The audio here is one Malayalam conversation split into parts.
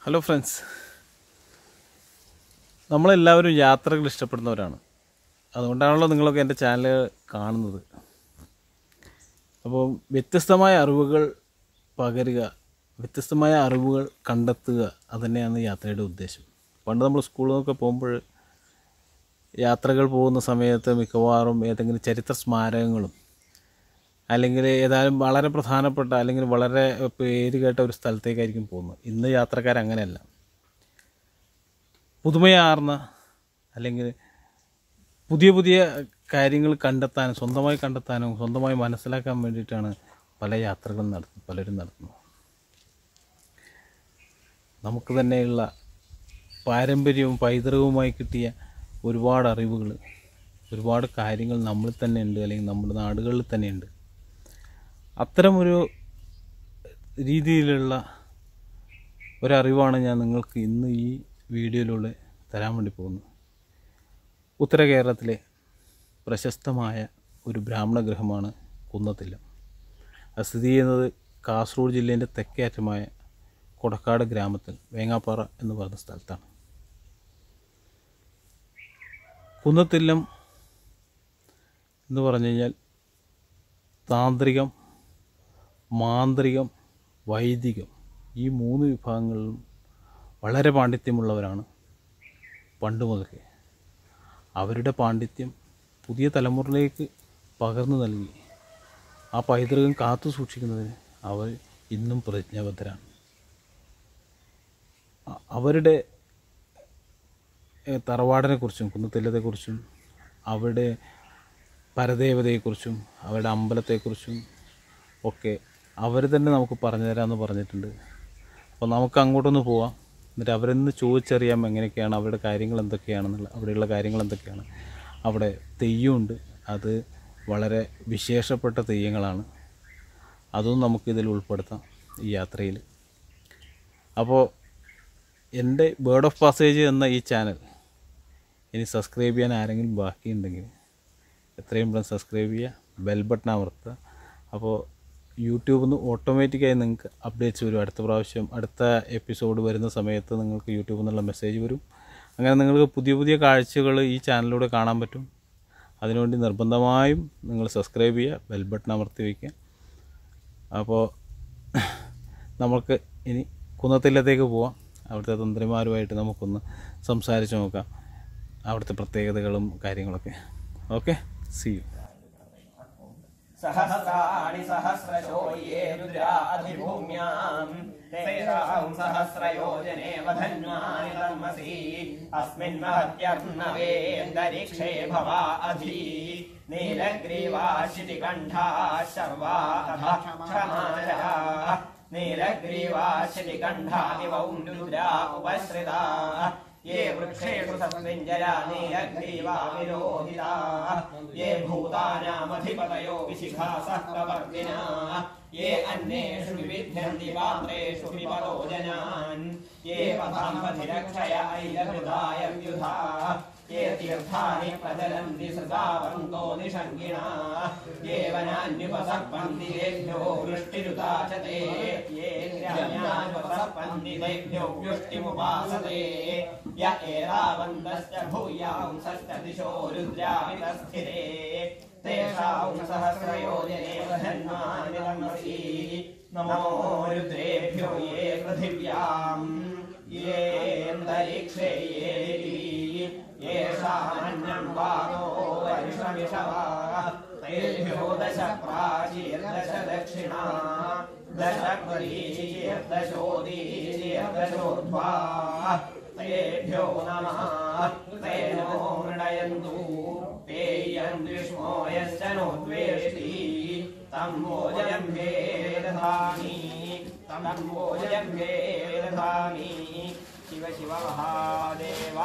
ഹലോ ഫ്രണ്ട്സ് നമ്മളെല്ലാവരും യാത്രകൾ ഇഷ്ടപ്പെടുന്നവരാണ് അതുകൊണ്ടാണല്ലോ നിങ്ങളൊക്കെ എൻ്റെ ചാനൽ കാണുന്നത് അപ്പോൾ വ്യത്യസ്തമായ അറിവുകൾ പകരുക വ്യത്യസ്തമായ അറിവുകൾ കണ്ടെത്തുക അതുതന്നെയാണ് യാത്രയുടെ ഉദ്ദേശം പണ്ട് നമ്മൾ സ്കൂളിൽ നിന്നൊക്കെ പോകുമ്പോൾ യാത്രകൾ പോകുന്ന സമയത്ത് മിക്കവാറും ഏതെങ്കിലും ചരിത്ര സ്മാരകങ്ങളും അല്ലെങ്കിൽ ഏതായാലും വളരെ പ്രധാനപ്പെട്ട അല്ലെങ്കിൽ വളരെ പേര് കേട്ട ഒരു സ്ഥലത്തേക്കായിരിക്കും പോകുന്നത് ഇന്ന് യാത്രക്കാർ അങ്ങനെയല്ല പുതുമയാർന്ന അല്ലെങ്കിൽ പുതിയ പുതിയ കാര്യങ്ങൾ കണ്ടെത്താനും സ്വന്തമായി കണ്ടെത്താനും സ്വന്തമായി മനസ്സിലാക്കാൻ വേണ്ടിയിട്ടാണ് പല യാത്രകളും നടത്തുന്നത് പലരും നടത്തുന്നത് നമുക്ക് തന്നെയുള്ള പാരമ്പര്യവും പൈതൃകവുമായി കിട്ടിയ ഒരുപാട് അറിവുകൾ ഒരുപാട് കാര്യങ്ങൾ നമ്മളിൽ തന്നെ ഉണ്ട് അല്ലെങ്കിൽ നമ്മുടെ നാടുകളിൽ തന്നെയുണ്ട് അത്തരമൊരു രീതിയിലുള്ള ഒരറിവാണ് ഞാൻ നിങ്ങൾക്ക് ഇന്ന് ഈ വീഡിയോയിലൂടെ തരാൻ വേണ്ടി പോകുന്നത് ഉത്തര കേരളത്തിലെ പ്രശസ്തമായ ഒരു ബ്രാഹ്മണ ഗൃഹമാണ് കുന്നത്തില്ലം അത് സ്ഥിതി ചെയ്യുന്നത് കാസർഗോഡ് ജില്ലേൻ്റെ തെക്കേ അറ്റമായ കൊടക്കാട് ഗ്രാമത്തിൽ വേങ്ങാപ്പാറ എന്ന് പറയുന്ന സ്ഥലത്താണ് കുന്നത്തില്ലം എന്ന് പറഞ്ഞു കഴിഞ്ഞാൽ താന്ത്രികം മാന്ത്രികം വൈദികം ഈ മൂന്ന് വിഭാഗങ്ങളിലും വളരെ പാണ്ഡിത്യമുള്ളവരാണ് പണ്ട് മുതലേ അവരുടെ പാണ്ഡിത്യം പുതിയ തലമുറയിലേക്ക് പകർന്നു നൽകി ആ പൈതൃകം കാത്തു സൂക്ഷിക്കുന്നതിന് അവർ ഇന്നും പ്രതിജ്ഞാബദ്ധരാണ് അ- അവരുടെ ഏഹ്, തറവാടിനെക്കുറിച്ചും കുന്നത്തെല്ലത്തെക്കുറിച്ചും അവരുടെ പരദേവതയെക്കുറിച്ചും അവരുടെ അമ്പലത്തെക്കുറിച്ചും ഒക്കെ അവർ തന്നെ നമുക്ക് പറഞ്ഞു തരാമെന്ന് പറഞ്ഞിട്ടുണ്ട് അപ്പോൾ നമുക്ക് അങ്ങോട്ടൊന്ന് പോവാം എന്നിട്ട് അവരിൽ നിന്ന് ചോദിച്ചറിയാം എങ്ങനെയൊക്കെയാണ് അവരുടെ കാര്യങ്ങൾ എന്തൊക്കെയാണെന്നുള്ള അവിടെയുള്ള കാര്യങ്ങൾ എന്തൊക്കെയാണ് അവിടെ തെയ്യമുണ്ട് അത് വളരെ വിശേഷപ്പെട്ട തെയ്യങ്ങളാണ് അതും നമുക്കിതിൽ ഉൾപ്പെടുത്താം ഈ യാത്രയിൽ അപ്പോൾ എൻ്റെ ബേർഡ് ഓഫ് പാസേജ് എന്ന ഈ ചാനൽ ഇനി സബ്സ്ക്രൈബ് ചെയ്യാൻ ആരെങ്കിലും ബാക്കിയുണ്ടെങ്കിൽ എത്രയും പെട്ടെന്ന് സബ്സ്ക്രൈബ് ചെയ്യുക ബെൽ ബട്ടൺ അമർത്തുക അപ്പോൾ യൂട്യൂബിൽ നിന്ന് ഓട്ടോമാറ്റിക്കായി നിങ്ങൾക്ക് അപ്ഡേറ്റ്സ് വരും അടുത്ത പ്രാവശ്യം അടുത്ത എപ്പിസോഡ് വരുന്ന സമയത്ത് നിങ്ങൾക്ക് യൂട്യൂബിൽ നിന്നുള്ള മെസ്സേജ് വരും അങ്ങനെ നിങ്ങൾക്ക് പുതിയ പുതിയ കാഴ്ചകൾ ഈ ചാനലിലൂടെ കാണാൻ പറ്റും അതിനുവേണ്ടി നിർബന്ധമായും നിങ്ങൾ സബ്സ്ക്രൈബ് ചെയ്യുക ബെൽ ബട്ടൺ അമർത്തി വയ്ക്കുക അപ്പോൾ നമുക്ക് ഇനി കുന്നത്തില്ലത്തേക്ക് പോവാം അവിടുത്തെ തന്ത്രിമാരുമായിട്ട് നമുക്കൊന്ന് സംസാരിച്ച് നോക്കാം അവിടുത്തെ പ്രത്യേകതകളും കാര്യങ്ങളൊക്കെ ഓക്കെ സി യു सहस्राणि सहस्रशो ये रुद्राधिभूम्याम् तेषाम् सहस्रयोजने वधन्वानि तन्मसि अस्मिन् महत्यर्णवेन्दरिक्षे भवा अधि नीलग्रीवा शितिकण्ठा शर्वा तथा क्षमाशः नीलग्रीवा शितिकण्ठादिवौ रुद्रा उपश्रिता ये वृक्षेषु सत्विञ्जया नीलग्रीवा विरोहिता ये भूतानामधिपतयो विशिखासः प्रवर्तिना ये अन्येषु विविध्यन्ति पात्रेषु विपदो जनान् ये पथाम्पथिरक्षय ऐलहृदाय व्युधा ये तीर्थानि प्रचलन्ति सदावन्तो निषङ्गिणा ये वनान्युपसर्पन्ति तेभ्यो वृष्टिरुता च ते ये ग्राम्यानुपसर्पन्ति तेभ्यो वृष्टिमुपासते य एरावन्तश्च भूयांसश्च दिशो रुद्रामितस्थिरे तेषां सहस्रयोजने वधन्वानि तमसि नमो रुद्रेभ्यो ये पृथिव्याम् ये अन्तरिक्षे ये दिवि येषामन्यं वागो वर्षमिषवा तेभ्यो दश प्राचीर्दश दक्षिणा दश दशोदीर्दशोध्वा तेभ्यो नमः ते नो मृडयन्तु ते यन्विष्मो यश्च नोद्वेष्टि तं भोजयं हे दधामि तं भोजयं हे दधामि शिव शिव महादेव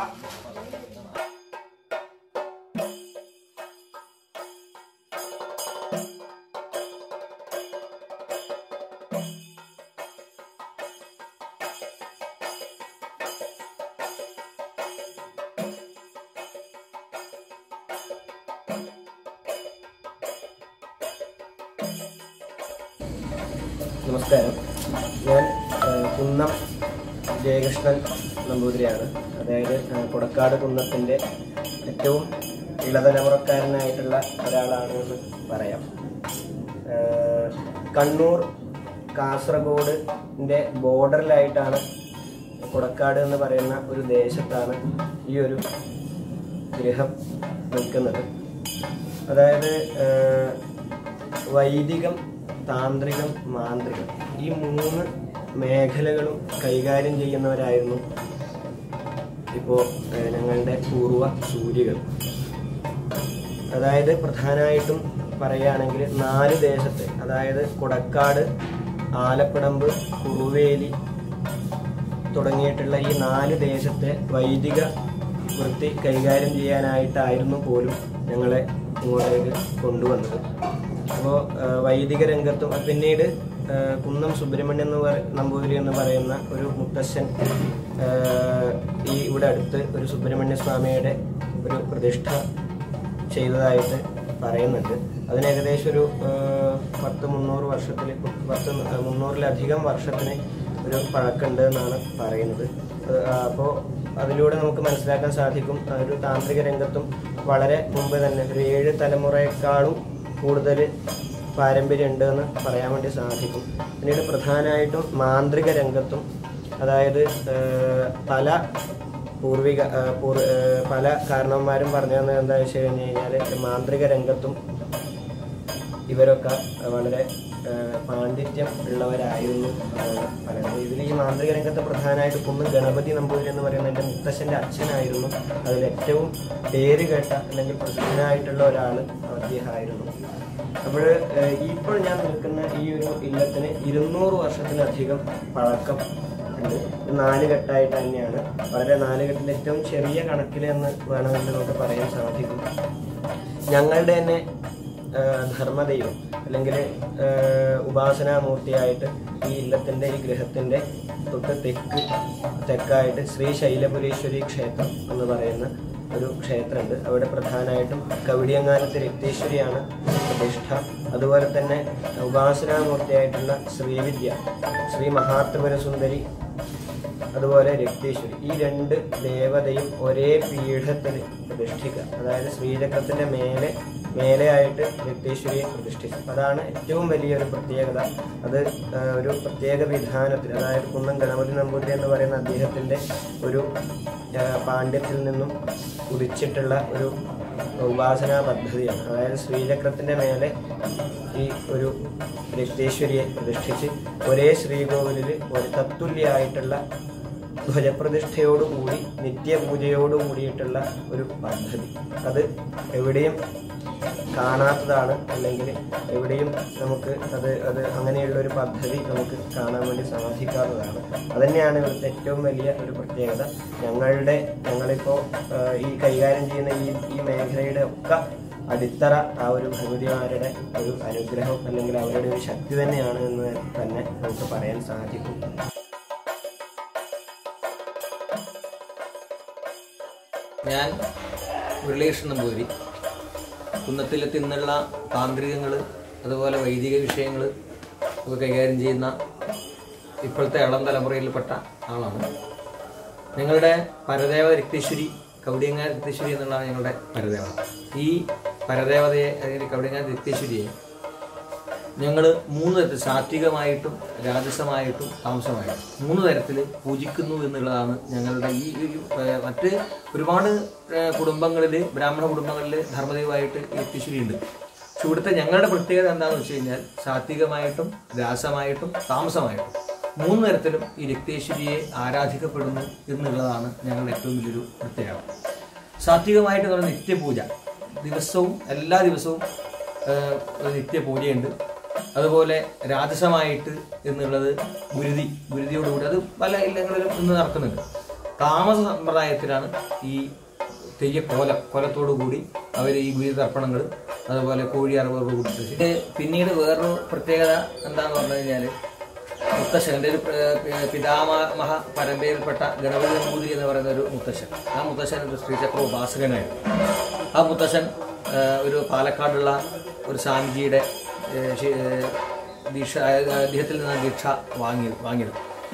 നമസ്കാരം ഞാൻ ഏഹ്, കുന്നം ജയകൃഷ്ണൻ നമ്പൂതിരിയാണ് അതായത് ആ, കൊടക്കാട് കുന്നത്തിൻ്റെ ഏറ്റവും ഇളതലമുറക്കാരനായിട്ടുള്ള ഒരാളാണ് എന്ന് പറയാം ആ, കണ്ണൂർ കാസർഗോഡിൻ്റെ ബോർഡറിലായിട്ടാണ് കൊടക്കാട് എന്ന് പറയുന്ന ഒരു ദേശത്താണ് ഈ ഒരു ഗൃഹം നിൽക്കുന്നത് അതായത് ആ, വൈദികം താന്ത്രികം മാന്ത്രികം ഈ മൂന്ന് മേഖലകളും കൈകാര്യം ചെയ്യുന്നവരായിരുന്നു ഇപ്പോൾ ഞങ്ങളുടെ പൂർവ്വ സൂര്യകൾ അതായത് പ്രധാനമായിട്ടും പറയുകയാണെങ്കിൽ നാല് ദേശത്തെ അതായത് കൊടക്കാട് ആലപ്പടമ്പ് കുറുവേലി തുടങ്ങിയിട്ടുള്ള ഈ നാല് ദേശത്തെ വൈദിക വൃത്തി കൈകാര്യം ചെയ്യാനായിട്ടായിരുന്നു പോലും ഞങ്ങളെ ഇങ്ങോട്ടേക്ക് കൊണ്ടുവന്നത് അപ്പോൾ വൈദിക രംഗത്തും അത് പിന്നീട് ആ, കുന്നം സുബ്രഹ്മണ്യൻ എന്ന് പറ നമ്പൂതിരി എന്ന് പറയുന്ന ഒരു മുത്തശ്ശൻ ആ, ഈ ഇവിടെ അടുത്ത് ഒരു സുബ്രഹ്മണ്യ സ്വാമിയുടെ ഒരു പ്രതിഷ്ഠ ചെയ്തതായിട്ട് പറയുന്നുണ്ട് അതിന് ഏകദേശം ഒരു ആ, പത്ത് മുന്നൂറ് വർഷത്തിൽ പത്ത് മുന്നൂറിലധികം വർഷത്തിന് ഒരു പഴക്കമുണ്ട് എന്നാണ് പറയുന്നത് അപ്പോൾ അതിലൂടെ നമുക്ക് മനസ്സിലാക്കാൻ സാധിക്കും ആ ഒരു താന്ത്രിക രംഗത്തും വളരെ മുമ്പ് തന്നെ ഒരു ഏഴ് തലമുറയെക്കാളും കൂടുതൽ പാരമ്പര്യം ഉണ്ട് എന്ന് പറയാൻ വേണ്ടി സാധിക്കും പിന്നീട് പ്രധാനമായിട്ടും മാന്ത്രിക രംഗത്തും അതായത് ആ, പല പൂർവിക ആ, പൂർ- ആ, പല കാരണവന്മാരും പറഞ്ഞു തന്നത് എന്താ വെച്ച് കഴിഞ്ഞ് കഴിഞ്ഞാൽ മാന്ത്രിക രംഗത്തും ഇവരൊക്കെ വളരെ ആ, പാണ്ഡിത്യം ഉള്ളവരായിരുന്നു എന്നാണ് പറയുന്നത് ഇതിൽ ഈ മാന്ത്രിക രംഗത്ത് പ്രധാനമായിട്ട് കുന്ന് ഗണപതി നമ്പൂതിരി എന്ന് പറയുന്ന എൻ്റെ മുത്തശ്ശൻ്റെ അച്ഛനായിരുന്നു അതിൽ ഏറ്റവും പേര് കേട്ട അല്ലെങ്കിൽ പ്രസിദ്ധനായിട്ടുള്ള ഒരാൾ അദ്ദേഹമായിരുന്നു അപ്പോൾ ഇപ്പോൾ ഞാൻ നിൽക്കുന്ന ഈ ഒരു ഇല്ലത്തിന് ഇരുന്നൂറ് വർഷത്തിലധികം പഴക്കം ഉണ്ട് ഇത് നാല് ഘട്ടമായിട്ട് തന്നെയാണ് വളരെ നാല് ഘട്ടത്തിൽ ഏറ്റവും ചെറിയ കണക്കിൽ എന്ന് വേണമെങ്കിൽ നമുക്ക് പറയാൻ സാധിക്കും ഞങ്ങളുടെ തന്നെ ആ, ധർമ്മദൈവം അല്ലെങ്കിൽ ഉപാസനാമൂർത്തിയായിട്ട് ഈ ഇല്ലത്തിൻ്റെ ഈ ഗൃഹത്തിൻ്റെ തൊട്ട് തെക്ക് തെക്കായിട്ട് ശ്രീ ശൈലപുരീശ്വരി ക്ഷേത്രം എന്ന് പറയുന്ന ഒരു ക്ഷേത്രമുണ്ട് അവിടെ പ്രധാനമായിട്ടും കവിടിയങ്ങാനത്ത് രക്തേശ്വരിയാണ് പ്രതിഷ്ഠ അതുപോലെ തന്നെ ഉപാസനാമൂർത്തിയായിട്ടുള്ള ശ്രീവിദ്യ ശ്രീ മഹാത്മപുര സുന്ദരി അതുപോലെ രക്തേശ്വരി ഈ രണ്ട് ദേവതയും ഒരേ പീഠത്തിൽ പ്രതിഷ്ഠിക്കുക അതായത് ശ്രീചക്രത്തിന്റെ മേലെ മേലെയായിട്ട് രക്തേശ്വരിയെ പ്രതിഷ്ഠിച്ചു അതാണ് ഏറ്റവും വലിയൊരു പ്രത്യേകത അത് ആ, ഒരു പ്രത്യേക വിധാനത്തിൽ അതായത് കുന്നം ഗണപതി നമ്പൂതിരി എന്ന് പറയുന്ന അദ്ദേഹത്തിന്റെ ഒരു ആ, പാണ്ഡ്യത്തിൽ നിന്നും ഉദിച്ചിട്ടുള്ള ഒരു ഉപാസനാ പദ്ധതിയാണ് അതായത് ശ്രീചക്രത്തിന്റെ മേലെ ഈ ഒരു രക്തേശ്വരിയെ പ്രതിഷ്ഠിച്ച് ഒരേ ശ്രീകോവിലിൽ ഒരു തത്തുല്യായിട്ടുള്ള ധ്വജപ്രതിഷ്ഠയോടുകൂടി നിത്യപൂജയോട് കൂടിയിട്ടുള്ള ഒരു പദ്ധതി അത് എവിടെയും കാണാത്തതാണ് അല്ലെങ്കിൽ എവിടെയും നമുക്ക് അത് അത് അങ്ങനെയുള്ള ഒരു പദ്ധതി നമുക്ക് കാണാൻ വേണ്ടി സാധിക്കാത്തതാണ് അതുതന്നെയാണ് ഇവിടുത്തെ ഏറ്റവും വലിയ ഒരു പ്രത്യേകത ഞങ്ങളുടെ ഞങ്ങളിപ്പോൾ ഈ കൈകാര്യം ചെയ്യുന്ന ഈ ഈ മേഖലയുടെ ഒക്കെ അടിത്തറ ആ ഒരു ഭഗവതിമാരുടെ ഒരു അനുഗ്രഹം അല്ലെങ്കിൽ അവരുടെ ഒരു ശക്തി തന്നെയാണ് എന്ന് തന്നെ നമുക്ക് പറയാൻ സാധിക്കും ഞാൻ മുരളീകൃഷ്ണൻ നമ്പൂതിരി കുന്നത്തിലെത്തി നിന്നുള്ള താന്ത്രികങ്ങൾ അതുപോലെ വൈദിക വിഷയങ്ങൾ ഒക്കെ കൈകാര്യം ചെയ്യുന്ന ഇപ്പോഴത്തെ ഇളം തലമുറയിൽപ്പെട്ട ആളാണ് ഞങ്ങളുടെ പരദേവത രക്തേശ്വരി കൗടിയങ്ങ രക്തേശ്വരി എന്നുള്ളതാണ് ഞങ്ങളുടെ പരദേവത ഈ പരദേവതയെ അല്ലെങ്കിൽ കൗടിയങ്ങ രക്തേശ്വരിയെ ഞങ്ങൾ മൂന്ന് തരത്തിൽ സാത്വികമായിട്ടും രാജസമായിട്ടും താമസമായിട്ടും മൂന്ന് തരത്തിൽ പൂജിക്കുന്നു എന്നുള്ളതാണ് ഞങ്ങളുടെ ഈ ഒരു ഏഹ്, മറ്റ് ഒരുപാട് കുടുംബങ്ങളിൽ ബ്രാഹ്മണ കുടുംബങ്ങളിൽ ധർമ്മദൈവമായിട്ട് എത്തിശ്ശേരി ഉണ്ട് പക്ഷെ ഇവിടുത്തെ ഞങ്ങളുടെ പ്രത്യേകത എന്താണെന്ന് വെച്ച് കഴിഞ്ഞാൽ സാത്വികമായിട്ടും രാസമായിട്ടും താമസമായിട്ടും മൂന്ന് തരത്തിലും ഈ രക്തേശ്വരിയെ ആരാധിക്കപ്പെടുന്നു എന്നുള്ളതാണ് ഞങ്ങളുടെ ഏറ്റവും വലിയൊരു പ്രത്യേകത സാത്വികമായിട്ട് നമ്മൾ നിത്യപൂജ ദിവസവും എല്ലാ ദിവസവും ഏഹ്, ഒരു നിത്യപൂജയുണ്ട് അതുപോലെ രാജസമായിട്ട് എന്നുള്ളത് ഗുരുതി ഗുരുതിയോടുകൂടി അത് പല ഇല്ലങ്ങളിലും ഇന്ന് നടക്കുന്നുണ്ട് താമസ സമ്പ്രദായത്തിലാണ് ഈ തെയ്യക്കോല കോലത്തോടു കൂടി അവർ ഈ ഗുരു തർപ്പണങ്ങൾ അതുപോലെ കോഴി അറവോട് കൂടി ഇത് പിന്നീട് വേറൊരു പ്രത്യേകത എന്താന്ന് പറഞ്ഞു കഴിഞ്ഞാൽ മുത്തശ്ശൻ എൻ്റെ ഒരു ഏർ, പിതാമഹ പരമ്പരയിൽപ്പെട്ട ഗണപതി നമ്പൂതിരി എന്ന് പറയുന്ന ഒരു മുത്തശ്ശൻ ആ മുത്തശ്ശൻ ഒരു ശ്രീചക്ര ഉപാസകനായിരുന്നു ആ മുത്തശ്ശൻ ഏർ, ഒരു പാലക്കാടുള്ള ഒരു സ്വാമിജിയുടെ ഏർ, ശി- ഏർ, ദീക്ഷ അതായത് അദ്ദേഹത്തിൽ നിന്ന് ദീക്ഷ വാങ്ങി വാങ്ങിയത്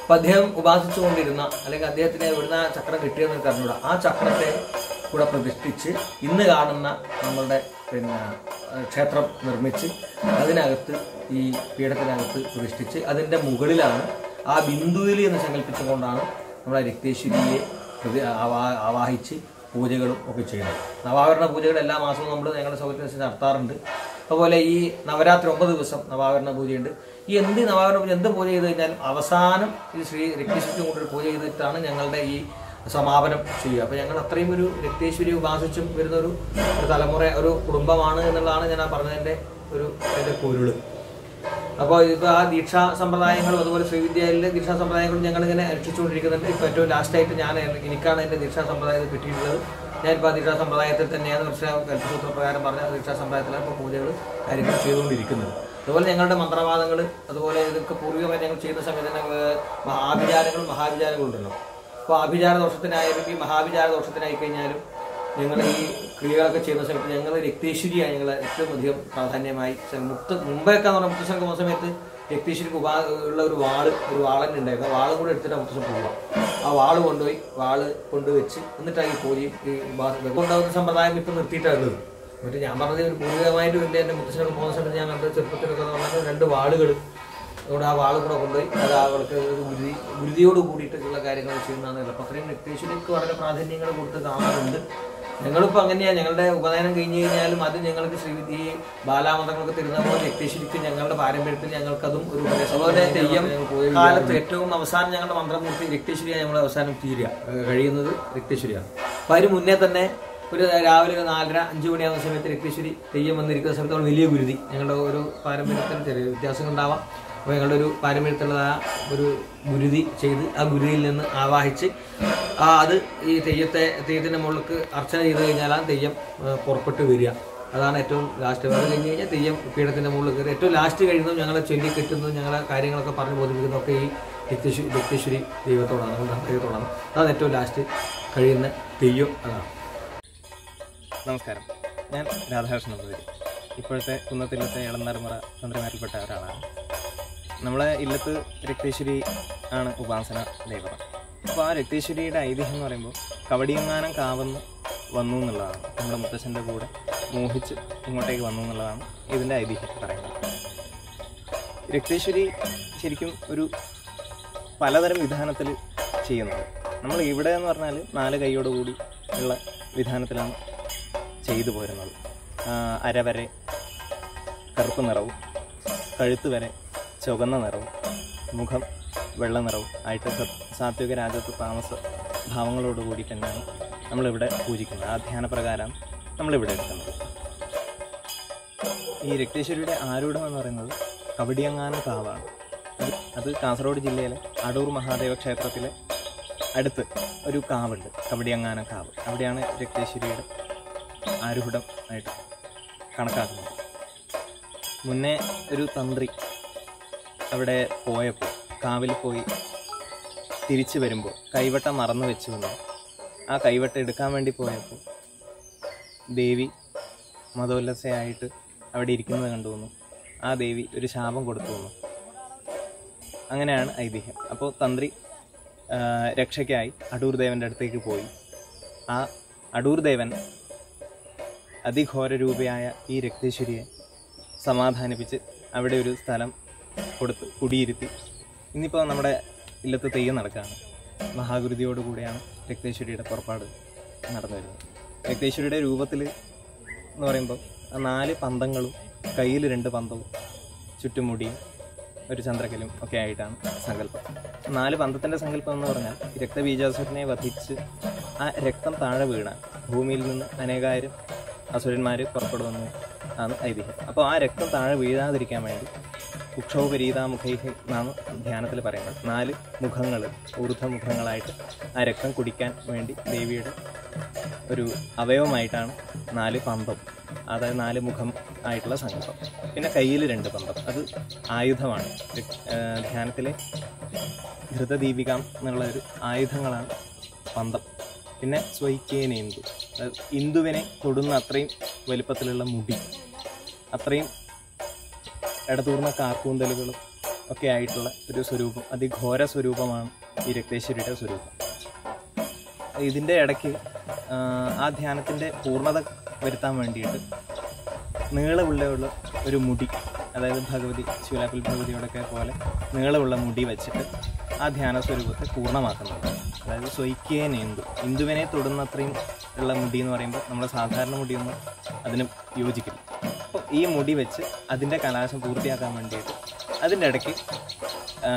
അപ്പൊ അദ്ദേഹം ഉപാസിച്ചുകൊണ്ടിരുന്ന അല്ലെങ്കിൽ അദ്ദേഹത്തിന് എവിടുന്ന ആ ചക്രം കിട്ടിയെന്ന് എനിക്ക് അറിഞ്ഞൂടാ ആ ചക്രത്തെ കൂടെ പ്രതിഷ്ഠിച്ച് ഇന്ന് കാണുന്ന നമ്മളുടെ പിന്നെ ഏഹ്, ക്ഷേത്രം നിർമ്മിച്ച് അതിനകത്ത് ഈ പീഠത്തിനകത്ത് പ്രതിഷ്ഠിച്ച് അതിൻ്റെ മുകളിലാണ് ആ ബിന്ദുവിൽ എന്ന് സങ്കല്പിച്ചുകൊണ്ടാണ് നമ്മളെ രക്തേശ്വരിയെ പ്രതി ആവാ- ആവാഹിച്ച് പൂജകളും ഒക്കെ ചെയ്യുന്നത് നവാവരണ പൂജകൾ എല്ലാ മാസവും നമ്മൾ ഞങ്ങളുടെ സൗകര്യത്തിനനുസരിച്ച് നടത്താറുണ്ട് അതുപോലെ ഈ നവരാത്രി ഒമ്പത് ദിവസം നവാവരണ പൂജയുണ്ട് ഈ എന്ത് നവാവരണ പൂജ എന്ത് പൂജ ചെയ്ത് കഴിഞ്ഞാൽ അവസാനം ഈ ശ്രീ രക്തേശ്വരി കൊണ്ടൊരു പൂജ ചെയ്തിട്ടാണ് ഞങ്ങളുടെ ഈ സമാപനം ചെയ്യുക അപ്പോൾ ഞങ്ങൾ അത്രയും ഒരു രക്തേശ്വരി ഉപാസിച്ചും വരുന്ന ഒരു ഒരു തലമുറ ഒരു കുടുംബമാണ് എന്നുള്ളതാണ് ഞാൻ ആ പറഞ്ഞതിൻ്റെ ഒരു അതിൻ്റെ പൊരുള് അപ്പോൾ ഇപ്പോൾ ആ ദീക്ഷാ സമ്പ്രദായങ്ങളും അതുപോലെ ശ്രീവിദ്യയിലെ ദീക്ഷാ സമ്പ്രദായങ്ങളും ഞങ്ങൾ ഇങ്ങനെ അനുഷ്ഠിച്ചുകൊണ്ടിരിക്കുന്നുണ്ട് ഇപ്പോൾ ഏറ്റവും ലാസ്റ്റായിട്ട് ഞാൻ എനിക്കാണ് എൻ്റെ ദീക്ഷാ സമ്പ്രദായത്തിൽ കിട്ടിയിട്ടുള്ളത് ഞാനിപ്പോൾ ആ ദീക്ഷാ സമ്പ്രദായത്തിൽ തന്നെയാണ് പക്ഷേ കൽപ്പസൂത്ര പ്രകാരം പറഞ്ഞ ആ ദീക്ഷാ സമ്പ്രദായത്തിലാണ് ഇപ്പോൾ പൂജകൾ കാര്യങ്ങൾ ചെയ്തുകൊണ്ടിരിക്കുന്നത് അതുപോലെ ഞങ്ങളുടെ മന്ത്രവാദങ്ങൾ അതുപോലെ ഇതൊക്കെ പൂർവികമായി ഞങ്ങൾ ചെയ്യുന്ന സമയത്ത് തന്നെ ഏഹ്, മഹാഭിചാരങ്ങളും മഹാഭിചാരങ്ങളും ഉണ്ടല്ലോ അപ്പോൾ ആഭിചാര ദോഷത്തിനായാലും ഈ മഹാഭിചാര ദോഷത്തിനായി കഴിഞ്ഞാലും ഞങ്ങൾ ഈ ക്രിയകളൊക്കെ ചെയ്യുന്ന സമയത്ത് ഞങ്ങൾ രക്തേശ്വരിയാണ് ഞങ്ങൾ ഏറ്റവും അധികം പ്രാധാന്യമായി സ- മുക്ത മുമ്പൊക്കെ എന്ന് പറഞ്ഞാൽ മുത്തശ്ശൻ പോകുന്ന സമയത്ത് രക്തേശ്വരിക്ക് ഉപా ഉള്ള ഒരു വാള് ഒരു വാളൻ ഉണ്ടായിരുന്നു ആ വാളും കൂടെ എടുത്തിട്ട് മുത്തശ്ശൻ പോവുക ആ വാള് കൊണ്ടുപോയി വാള് കൊണ്ടുവച്ച് എന്നിട്ടാണ് ഈ പൂജയും ഈ ഉപാ- കൊണ്ടുപോകുന്ന സമ്പ്രദായം ഇപ്പം നിർത്തിയിട്ടാണ് എന്നിട്ട് ഞാൻ പറഞ്ഞത് ഒരു പൂർവികമായിട്ട് വലിയ എൻ്റെ മുത്തശ്ശനൊക്കെ പോകുന്ന സമയത്ത് ഞാൻ കണ്ട ചെറുപ്പത്തിലൊക്കെ എന്ന് പറഞ്ഞാൽ രണ്ട് വാളുകൾ അതുകൊണ്ട് ആ വാള് കൂടെ കൊണ്ടുപോയി അത് അവൾക്ക് ഒരു ഗുരുതി ഗുരുതിയോട് കൂടിയിട്ടുള്ള കാര്യങ്ങൾ ചെയ്യുന്നതാണ് അപ്പോൾ അത്രയും രക്തേശ്വരിക്ക് വളരെ പ്രാധാന്യങ്ങൾ കൊടുത്ത് കാണാറുണ്ട് ഞങ്ങളിപ്പോൾ അങ്ങനെയാണ് ഞങ്ങളുടെ ഉപനയനം കഴിഞ്ഞ് കഴിഞ്ഞാലും അത് ഞങ്ങൾക്ക് ശ്രീ ഈ ബാലാമന്ത്രങ്ങളൊക്കെ തരുന്ന പോലെ രക്തേശ്വരിക്ക് ഞങ്ങളുടെ പാരമ്പര്യത്തിൽ ഞങ്ങൾക്കതും ഒരു ഉപദേശം അതുപോലെ തെയ്യം കാലത്ത് ഏറ്റവും അവസാനം ഞങ്ങളുടെ മന്ത്രമൂർത്തി രക്തേശ്വരിയാണ് ഞങ്ങൾ അവസാനം തീരുക ഏഹ് കഴിയുന്നത് രക്തേശ്വരിയാണ് അപ്പോൾ അതിന് മുന്നേ തന്നെ ഒരു രാവിലെ ഒരു നാലര അഞ്ച് മണിയാകുന്ന സമയത്ത് രക്തേശ്വരി തെയ്യം വന്നിരിക്കുന്ന സമയത്ത് അവിടെ വലിയ ഗുരുതി ഞങ്ങളുടെ ഒരു പാരമ്പര്യത്തിന് ചെറിയ വ്യത്യാസങ്ങൾ ഉണ്ടാവാം അപ്പോൾ ഞങ്ങളുടെ ഒരു പാരമ്പര്യത്തിലുള്ള ആ ഒരു ഗുരുതി ചെയ്ത് ആ ഗുരുതിയിൽ നിന്ന് ആവാഹിച്ച് ആ അത് ഈ തെയ്യത്തെ തെയ്യത്തിൻ്റെ മുകളിലേക്ക് അർച്ചന ചെയ്ത് കഴിഞ്ഞാൽ ആ തെയ്യം ആ, പുറപ്പെട്ട് വരിക അതാണ് ഏറ്റവും ലാസ്റ്റ് വേറെ കഴിഞ്ഞ് കഴിഞ്ഞാൽ തെയ്യം പീഠത്തിൻ്റെ മുകളിൽ കയറി ഏറ്റവും ലാസ്റ്റ് കഴിയുന്നതും ഞങ്ങളെ ചൊല്ലി കെട്ടുന്നതും ഞങ്ങളെ കാര്യങ്ങളൊക്കെ പറഞ്ഞ് ബോധിപ്പിക്കുന്നതൊക്കെ ഈ രക്തേശ്വരി രക്തേശ്വരി ദൈവത്തോടാണ് നമ്മുടെ ദൈവത്തോടാണ് അതാണ് ഏറ്റവും ലാസ്റ്റ് കഴിയുന്ന തെയ്യം അതാണ് നമസ്കാരം ഞാൻ രാധാകൃഷ്ണൻ നമ്പൂതിരി ഇപ്പോഴത്തെ കുന്നത്തില്ലത്തെ ഇളന്തരമുറ തന്ത്രിമാരിൽപ്പെട്ട ഒരാളാണ് നമ്മളെ ഇല്ലത്ത് രക്തേശ്വരി ആണ് ഉപാസന ദേവത അപ്പോൾ ആ രക്തേശ്വരിയുടെ ഐതിഹ്യം എന്ന് പറയുമ്പോൾ കവടിയങ്ങാനം കാവന്ന് വന്നു എന്നുള്ളതാണ് നമ്മുടെ മുത്തശ്ശൻ്റെ കൂടെ മോഹിച്ച് ഇങ്ങോട്ടേക്ക് വന്നു എന്നുള്ളതാണ് ഇതിൻ്റെ ഐതിഹ്യം പറയുന്നത് രക്തേശ്വരി ശരിക്കും ഒരു പലതരം വിധാനത്തിൽ ചെയ്യുന്നത് നമ്മൾ ഇവിടെ എന്ന് പറഞ്ഞാൽ നാല് കൈയോടുകൂടി ഉള്ള വിധാനത്തിലാണ് ചെയ്തു പോരുന്നത് ആ, അരവരെ കറുപ്പ് നിറവും കഴുത്ത് വരെ ചുവന്ന നിറവും മുഖം വെള്ള നിറവും ആയിട്ട് സ- സാത്വിക രാജത്വ താമസ ഭാവങ്ങളോടുകൂടി തന്നെയാണ് നമ്മളിവിടെ പൂജിക്കുന്നത് ആ ധ്യാനപ്രകാരം നമ്മളിവിടെ എടുക്കുന്നത് ഈ രക്തേശ്വരിയുടെ ആരൂഢം എന്ന് പറയുന്നത് കവടിയങ്ങാനം കാവാണ് അത് അത് കാസർഗോഡ് ജില്ലയിലെ അടൂർ മഹാദേവ ക്ഷേത്രത്തിലെ അടുത്ത് ഒരു കാവുണ്ട് കവടിയങ്ങാനം കാവ് അവിടെയാണ് രക്തേശ്വരിയുടെ ആരൂഢം ആയിട്ട് കണക്കാക്കുന്നത് മുന്നേ ഒരു തന്ത്രി അവിടെ പോയപ്പോൾ കാവിൽ പോയി തിരിച്ചു വരുമ്പോൾ കൈവട്ട മറന്നു വെച്ചു വന്നു ആ കൈവട്ട എടുക്കാൻ വേണ്ടി പോയപ്പോൾ ദേവി മതോല്ലസയായിട്ട് അവിടെ ഇരിക്കുന്നത് കണ്ടു വന്നു ആ ദേവി ഒരു ശാപം കൊടുത്തു വന്നു അങ്ങനെയാണ് ഐതിഹ്യം അപ്പോൾ തന്ത്രി ആ, രക്ഷയ്ക്കായി അടൂർ ദേവൻ്റെ അടുത്തേക്ക് പോയി ആ അടൂർ ദേവൻ അതിഘോര രൂപയായ ഈ രക്തേശ്വരിയെ സമാധാനിപ്പിച്ച് അവിടെ ഒരു സ്ഥലം കൊടുത്ത് കുടിയിരുത്തി ഇന്നിപ്പോൾ നമ്മുടെ ഇല്ലത്ത് തെയ്യം നടക്കുകയാണ് മഹാഗുരുതിയോടുകൂടിയാണ് രക്തേശ്വരിയുടെ പുറപ്പാട് നടന്നു വരുന്നത് രക്തേശ്വരിയുടെ രൂപത്തിൽ എന്ന് പറയുമ്പോൾ ആ നാല് പന്തങ്ങളും കയ്യിൽ രണ്ട് പന്തവും ചുറ്റുമുടിയും ഒരു ചന്ദ്രക്കലും ഒക്കെ ആയിട്ടാണ് സങ്കല്പം നാല് പന്തത്തിൻ്റെ സങ്കല്പം എന്ന് പറഞ്ഞാൽ ഈ രക്തബീജാസുരനെ വധിച്ച് ആ രക്തം താഴെ വീണാൽ ഭൂമിയിൽ നിന്ന് അനേകായിരം അസുരന്മാർ പുറപ്പെടുമെന്ന് ആണ് ഐതിഹ്യം അപ്പോൾ ആ രക്തം താഴെ വീഴാതിരിക്കാൻ വേണ്ടി കുക്ഷോപരീതാമുഖൈഹി എന്നാണ് ധ്യാനത്തിൽ പറയുന്നത് നാല് മുഖങ്ങൾ ഊർധ്വമുഖങ്ങളായിട്ട് ആ രക്തം കുടിക്കാൻ വേണ്ടി ദേവിയുടെ ഒരു അവയവമായിട്ടാണ് നാല് പന്തം അതായത് നാല് മുഖം ആയിട്ടുള്ള സങ്കല്പം പിന്നെ കയ്യിൽ രണ്ട് പന്തം അത് ആയുധമാണ് ഋ- ആ, ധ്യാനത്തിലെ ധൃതദീപികം എന്നുള്ള ഒരു ആയുധങ്ങളാണ് പന്തം പിന്നെ സ്വൈക്കേനേന്ദു അതായത് ഇന്ദുവിനെ തൊടുന്ന അത്രയും വലുപ്പത്തിലുള്ള മുടി അത്രയും ഇടതൂർന്ന കാർക്കൂന്തലുകളും ഒക്കെ ആയിട്ടുള്ള ഒരു സ്വരൂപം അതിഘോര സ്വരൂപമാണ് ഈ രക്തേശ്വരിയുടെ സ്വരൂപം ഇതിൻ്റെ ഇടയ്ക്ക് ആ, ആ ധ്യാനത്തിൻ്റെ പൂർണ്ണത വരുത്താൻ വേണ്ടിയിട്ട് നീളമുള്ള ഉള്ള ഒരു മുടി അതായത് ഭഗവതി ശിവലാപ്പിൽ ഭഗവതിയോടൊക്കെ പോലെ നീളമുള്ള മുടി വെച്ചിട്ട് ആ ധ്യാന സ്വരൂപത്തെ പൂർണ്ണമാക്കുന്നുണ്ട് അതായത് സ്വൈക്കേന ഇന്ദു ഇന്ദുവിനെ തൊടുന്നത്രയും ഉള്ള മുടി എന്ന് പറയുമ്പോൾ നമ്മുടെ സാധാരണ മുടിയൊന്നും അതിന് യോജിക്കില്ല അപ്പോൾ ഈ മുടി വെച്ച് അതിൻ്റെ കലാശം പൂർത്തിയാക്കാൻ വേണ്ടിയിട്ട് അതിൻ്റെ ഇടയ്ക്ക് ആ,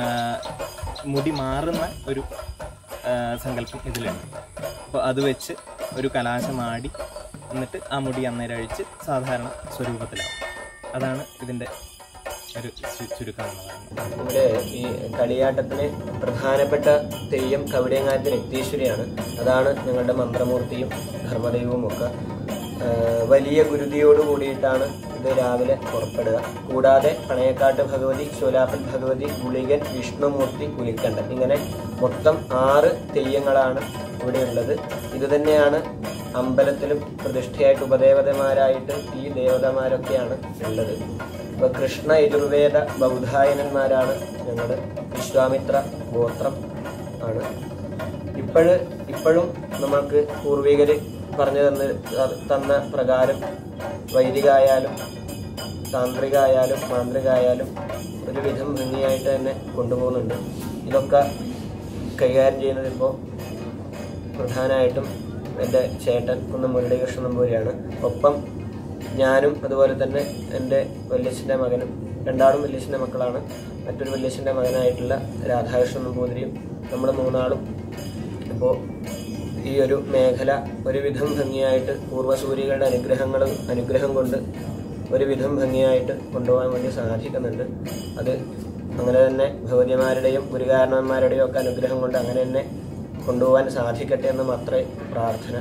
മുടി മാറുന്ന ഒരു ആ, സങ്കല്പം ഇതിലുണ്ട് അപ്പോൾ അത് വെച്ച് ഒരു കലാശം ആടി എന്നിട്ട് ആ മുടി അന്നേരം അഴിച്ച് സാധാരണ സ്വരൂപത്തിലാവും അതാണ് ഇതിൻ്റെ ഒരു ചു- ചുരുക്കം എന്ന് പറയുന്നത് ഇവിടെ ഈ കളിയാട്ടത്തിന് പ്രധാനപ്പെട്ട തെയ്യം കവടിയങ്ങാറ്റ് രക്തീശ്വരിയാണ് അതാണ് ഞങ്ങളുടെ മന്ത്രമൂർത്തിയും ധർമ്മദൈവവും ഒക്കെ ആ, വലിയ ഗുരുതിയോട് കൂടിയിട്ടാണ് ഇത് രാവിലെ പുറപ്പെടുക കൂടാതെ പണയക്കാട്ട് ഭഗവതി ശൂലാപ്പൽ ഭഗവതി ഗുളികൻ വിഷ്ണുമൂർത്തി പുലിക്കണ്ടൻ ഇങ്ങനെ മൊത്തം ആറ് തെയ്യങ്ങളാണ് ഇവിടെയുള്ളത് ഇത് തന്നെയാണ് അമ്പലത്തിലും പ്രതിഷ്ഠയായിട്ട് ഉപദേവതമാരായിട്ട് ഈ ദേവതമാരൊക്കെയാണ് ഉള്ളത് ഇപ്പൊ കൃഷ്ണ യജുർവേദ ബൗദ്ധായനന്മാരാണ് ഞങ്ങൾ വിശ്വാമിത്ര ഗോത്രം ആണ് ഇപ്പോഴ് ഇപ്പോഴും നമ്മൾക്ക് പൂർവികർ പറഞ്ഞു തന്ന് തന്ന പ്രകാരം വൈദികായാലും താന്ത്രികായാലും മാന്ത്രികായാലും ഒരുവിധം ഭംഗിയായിട്ട് തന്നെ കൊണ്ടുപോകുന്നുണ്ട് ഇതൊക്കെ കൈകാര്യം ചെയ്യുന്നത് ഇപ്പോൾ പ്രധാനമായിട്ടും എൻ്റെ ചേട്ടൻ കുന്ന് മുരളീകൃഷ്ണൻ നമ്പൂരിയാണ് ഒപ്പം ഞാനും അതുപോലെ തന്നെ എൻ്റെ വല്യച്ഛൻ്റെ മകനും രണ്ടാളും വല്യച്ഛൻ്റെ മക്കളാണ് മറ്റൊരു വല്യച്ഛൻ്റെ മകനായിട്ടുള്ള രാധാകൃഷ്ണൻ നമ്പൂതിരിയും നമ്മൾ മൂന്നാളും അപ്പോൾ ഈ ഒരു മേഖല ഒരുവിധം ഭംഗിയായിട്ട് പൂർവ്വസൂരികളുടെ അനുഗ്രഹങ്ങൾ അനുഗ്രഹം കൊണ്ട് ഒരുവിധം ഭംഗിയായിട്ട് കൊണ്ടുപോകാൻ വേണ്ടി സാധിക്കുന്നുണ്ട് അത് അങ്ങനെ തന്നെ ഭഗവതിമാരുടെയും ഗുരുകാരണന്മാരുടെയും ഒക്കെ അനുഗ്രഹം കൊണ്ട് അങ്ങനെ തന്നെ കൊണ്ടുപോകാൻ സാധിക്കട്ടെ എന്ന് മാത്രമേ പ്രാർത്ഥന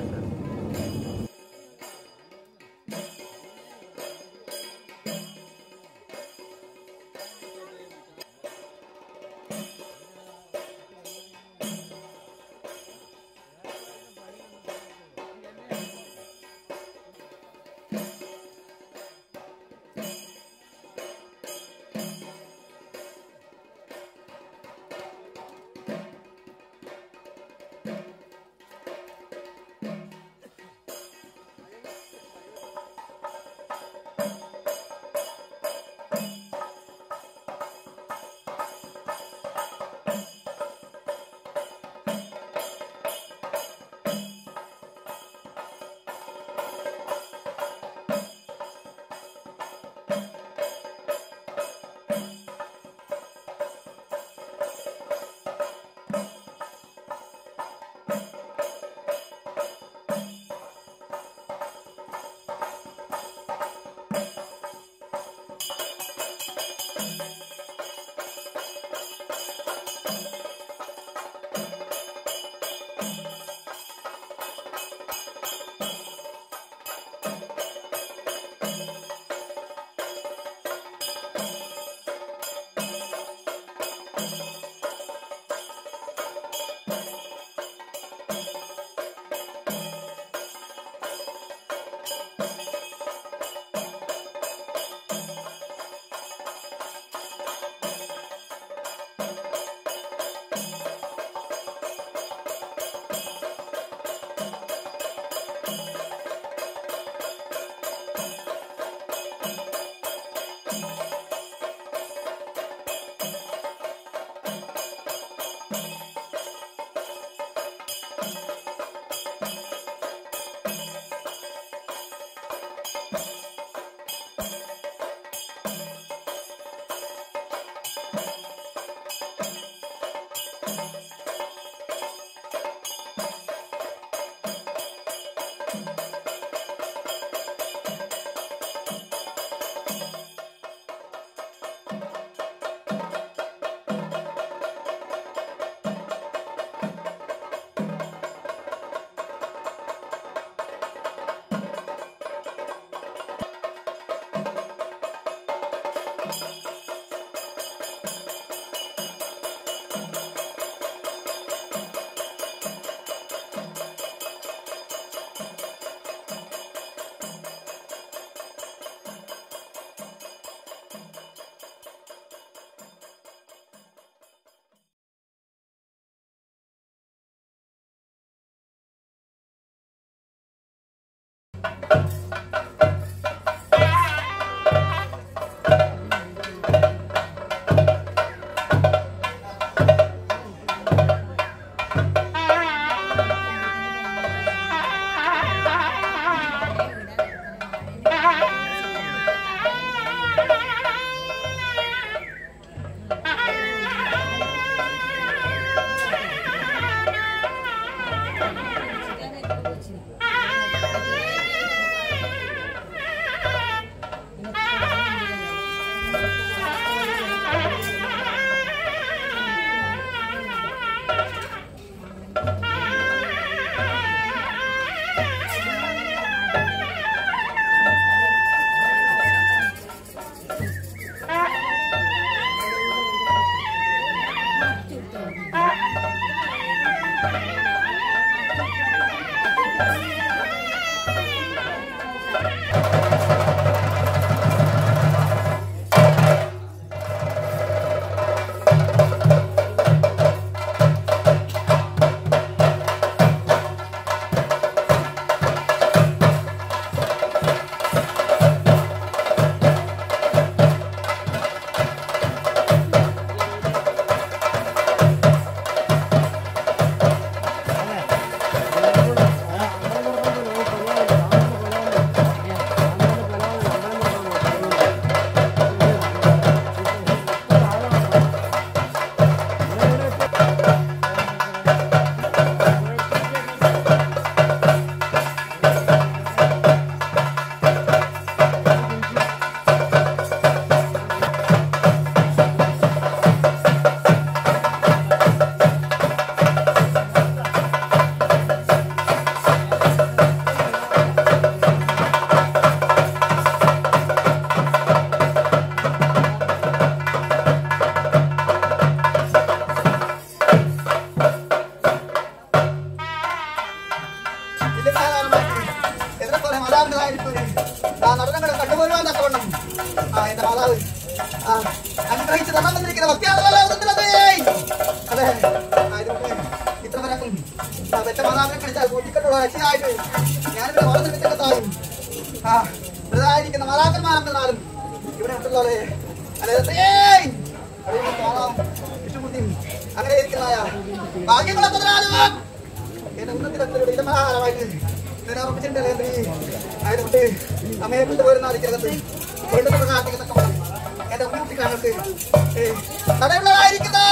അനുഗ്രഹിച്ച് തന്നാൻ വന്നിരിക്കുന്ന ഭക്തിയാണല്ലോ ഉദരത്തിലതേ. അതെ ആയതുകൊണ്ട് ഇത്ര വരക്കും ആ പെറ്റ മാതാവിനെ പിടിച്ചാൽ കൂട്ടിക്കെട്ടുള്ള രക്ഷയായിട്ട് ഞാനിവിടെ വളർന്നു വിറ്റെത്തായും ആ മൃതായിരിക്കുന്ന മാതാക്കന്മാരെന്നാലും ഇവിടെ ഉണ്ടല്ലോ അതെ ഏയ് അവിടെ കാണാം വിഷ്ണുമൂർത്തിയും അങ്ങനെ ഇരിക്കുന്നതായ ഭാഗ്യങ്ങളെത്തതിനാലും എന്റെ ഉന്നത്തിലെത്തരുടെ ഇടമാഹാരമായിട്ട് ഇതിനർപ്പിച്ചിട്ടുണ്ടല്ലേ നീ ആയതുകൊണ്ട് അമ്മയെ കൊണ്ടുപോരുന്ന അതിക്കകത്ത് കൊണ്ടുവന്ന കാർത്തികത്തക്കവണ്ണം എന്റെ ഉന്നത്തിക്കാലത്ത് തടയുള്ളതായിരിക്കുന്ന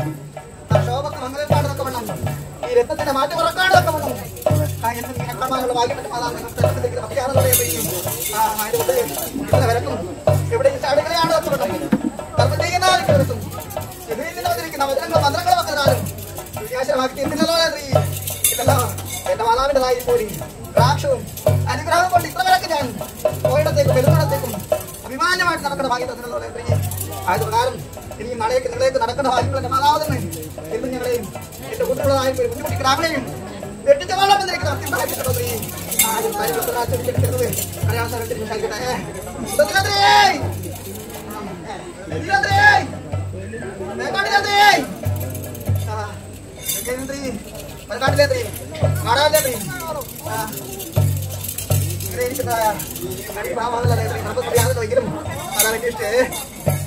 ആ ശോഭക്ക് മംഗലപ്പാട് തക്കവണ്ണം ഈ രത്നത്തിന്റെ മാറ്റം ഉറക്കാട് തക്കവണ്ണം ആ എന്നെ ഇങ്ങനെ കാണാനുള്ള ഭാഗ്യപ്പെട്ട മാതാവിനെ ഭക്തിയാണല്ലോ ആ ആയതുകൊണ്ട് ഇവിടെ വിലക്കും ഇവിടെ ഈ ചാടുകളെയാണ് തക്കവണ്ണം കർമ്മം ചെയ്യുന്ന ആളുകളും ഇതിൽ നിന്ന് വന്നിരിക്കുന്ന വചനങ്ങൾ മന്ത്രങ്ങൾ വന്നതാലും വിദ്യാശരമാക്കി തീർന്നില്ലല്ലോ നീ ഇതല്ലോ എന്റെ മാതാവിന്റെതായി പോയി രാക്ഷവും അനുഗ്രഹം കൊണ്ട് ഇത്ര വരക്ക് ഞാൻ പോയിടത്തേക്കും പെരുന്നിടത്തേക്കും അഭിമാനമായിട്ട് നടക്കുന്ന ഭാഗ്യത്തിനുള്ള ആയത് പ്രകാരം ഇനി മഴയ്ക്ക് നിങ്ങളേക്ക് നടക്കുന്ന ഭാഗ്യങ്ങൾ എന്റെ മാതാവെന്ന് എന്നും ഞങ്ങളെയും എന്റെ കുട്ടികളായ ഒരു കുഞ്ഞുകുട്ടി ഗ്രാമങ്ങളെയും വെട്ടിച്ച വെള്ളം വന്നിരിക്കുന്ന അത്യന്തമായിട്ടുള്ള സ്ത്രീ ആരും കാര്യങ്ങൾ ആചരിക്കുന്നത് അറിയാൻ സ്ഥലത്തിൽ ഉണ്ടാക്കിട്ടെ മേഘാട്ടിലെ ആ കേന്ദ്രീ മലനാട്ടിലെ നാടാലെ ഇങ്ങനെ ഇരിക്കുന്നതായ നമുക്ക് അറിയാതെ എങ്കിലും അതാണ് അന്വേഷിച്ചേ